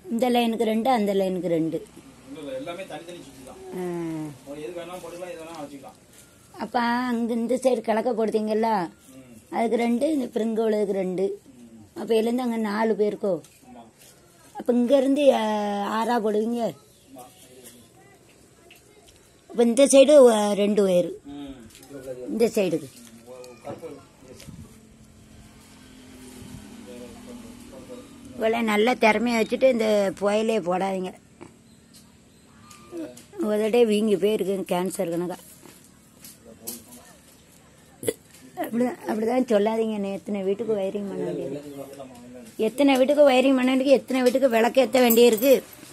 இந்த லைனுக்கு ரெண்டு அந்த லைனுக்கு ரெண்டு இல்ல எல்லாமே தனித்தனி சுத்தி தான் ஆ. ஒரு எது வேணாலும் போட்டுக்கலாம் எது வேணாலும் வச்சுக்கலாம் அப்போ அங்கே இந்த சைடு கிழக்க போடுத்தீங்கல்ல ம் அதுக்கு ரெண்டு இந்த பிரிங்க உள்ளதுக்கு ரெண்டு அப்போ இதுலேருந்து அங்கே நாலு பேருக்கோ ஆமா அப்போ இங்கேருந்து ஆறா போடுவீங்க ஆமா அப்போ இந்த சைடு அஹ், ரெண்டு ஒயரு ம் இது உள்ளது. இந்த சைடுக்கு ஒரு கருப்பு yes. இவ்வளோ நல்ல திறமையை வச்சுட்டு இந்த புயலே போடாதீங்க உதடே வீங்கி போயிருக்கு கேன்சர் கணக்கா அப்படி அப்படிதான் சொல்லாதீங்க நான் எத்தனை வீட்டுக்கு வயரிங் பண்ண வேண்டியது எத்தனை வீட்டுக்கு வயரிங் பண்ண வேண்டியது எத்தனை வீட்டுக்கு விளக்கு ஏற்ற வேண்டியிருக்கு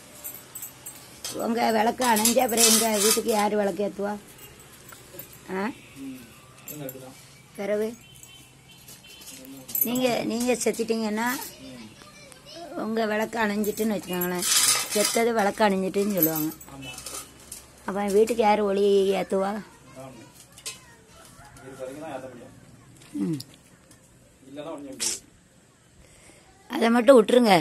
உங்க விளக்கு அணைஞ்ச அப்புறம் எங்க வீட்டுக்கு யார் விளக்கு ஏற்றுவா ஆ ம் இந்த இப்படிதான். பிறகு நீங்கள் நீங்கள் செத்துட்டீங்கன்னா உங்கள் விளக்கு அணைஞ்சிட்டுன்னு வச்சுக்கோங்களேன் செத்தது விளக்கு அணைஞ்சிட்டுன்னு சொல்லுவாங்க ஆமா அப்போ வீட்டுக்கு யார் ஒளி ஏற்றுவா ஆமா இது வரைக்கும் தான் ஏத்த முடியும் ம் இல்லைன்னா ஒன்றும் முடியாது அதை மட்டும் விட்டுருங்க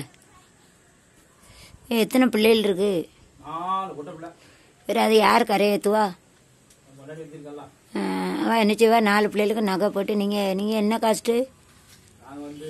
எத்தனை பிள்ளைகள் இருக்கு நாலு பொட்டை பிள்ளை வேறு அது யார் கரை ஏற்றுவா முன்னாடி எடுத்திருக்கல அவன் என்ன செய்வா நாலு பிள்ளைகளுக்கு நகை போட்டு நீங்கள் நீங்கள் என்ன காஸ்ட்டு நாங்கள் வந்து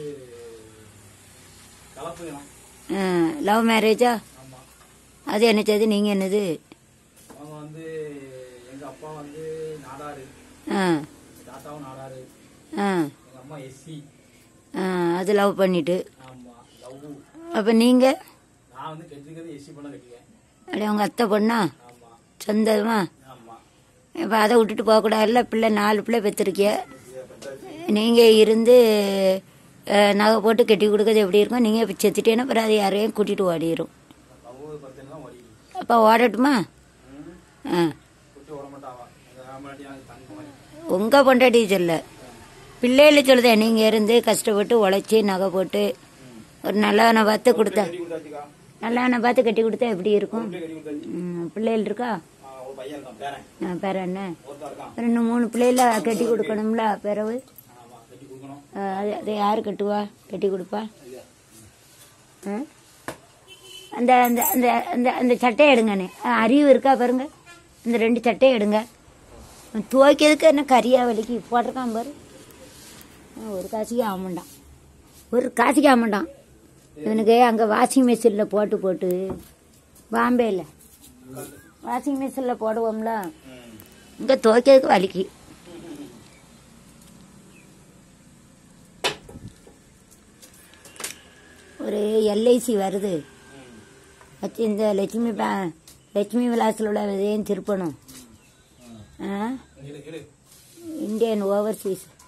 கலப்பு இனம் லவ் மேரேஜா ஆமா அது என்ன செய்து நீங்கள் என்னது அவங்க வந்து எங்க அப்பா வந்து நாடாரு ஆ எங்க தாத்தாவும் நாடாரு ஆ எங்க அம்மா எஸ்சி ஆ அது லவ் பண்ணிட்டு ஆமா லவ் அப்போ நீங்கள் நான் வந்து கட்டிருக்கிறது எஸ்சி பண்ண கட்டிக்கேன் அப்படியே உங்கள் அத்தை பொண்ணா ஆமா சொந்தமா ஆமா இப்போ அதை விட்டுட்டு போகக்கூடாதுல்ல பிள்ளை நாலு பிள்ளை பெற்றிருக்கிய நீங்கள் இருந்து அஹ், நகை போட்டு கட்டி கொடுக்கறது எப்படி இருக்கும் நீங்கள் இப்போ செத்துட்டேன்னா அப்புறம் அது யாரையும் கூட்டிகிட்டு ஓடிடும் லவ் பிரச்சனை தான் ஓடிடுது அப்போ ஓடட்டுமா ம் ஆ குட்டி ஓட மாட்டாவா எங்க ஆம்பளாட்டி எனக்கு தங்க மாதிரி உங்கள் பொண்டாட்டி சொல்ல பிள்ளைகள சொல்லுதேன் நீங்கள் இருந்து கஷ்டப்பட்டு உழைச்சி நகை போட்டு ஒரு நல்லவனை பார்த்து கொடுத்தா கட்டி கொடுத்தாச்சுக்கா நல்லவனை பார்த்து கட்டி கொடுத்தா எப்படி இருக்கும் பிள்ளை கட்டி கொடுத்தாச்சு ம், பிள்ளைகள் இருக்கா ஆ, ஒரு பையன் இருக்கான் பேரன் ஆ, பேர என்ன ஒருத்தன் இருக்கான் ரெண்டு மூணு பிள்ளைகள கட்டி கொடுக்கணும்ல பிறகு ஆமா கட்டி கொடுக்கணும் ஆ, அது அதை யார் கட்டுவா கட்டி கொடுப்பா ஆ? அந்த அந்த அந்த அந்த அந்த சட்டையை எடுங்கண்ணே ஆ, அறிவு இருக்கா பாருங்க இந்த ரெண்டு சட்டையை எடுங்க துவைக்கிறதுக்கு என்ன கரியா வலிக்கு போட்டிருக்கான் பாரு ஆ, ஒரு காசுக்கு ஆக மாட்டான் ஒரு காசுக்கு ஆக மாட்டான் இவனுக்கு அங்கே வாஷிங் மிஷினில் போட்டு போட்டு பாம்பேயில் வாஷிங் மிஷினில் போடுவோம்ல ம் இங்கே துவைக்கிறதுக்கு வலிக்கு ஒரு எல்ஐசி வருது ம் வச்சு இந்த லட்சுமி பே லட்சுமி விலாசில் உள்ள இதையும் திருப்பணும் ஆ இரு இரு இந்தியன் ஓவர்சீஸ்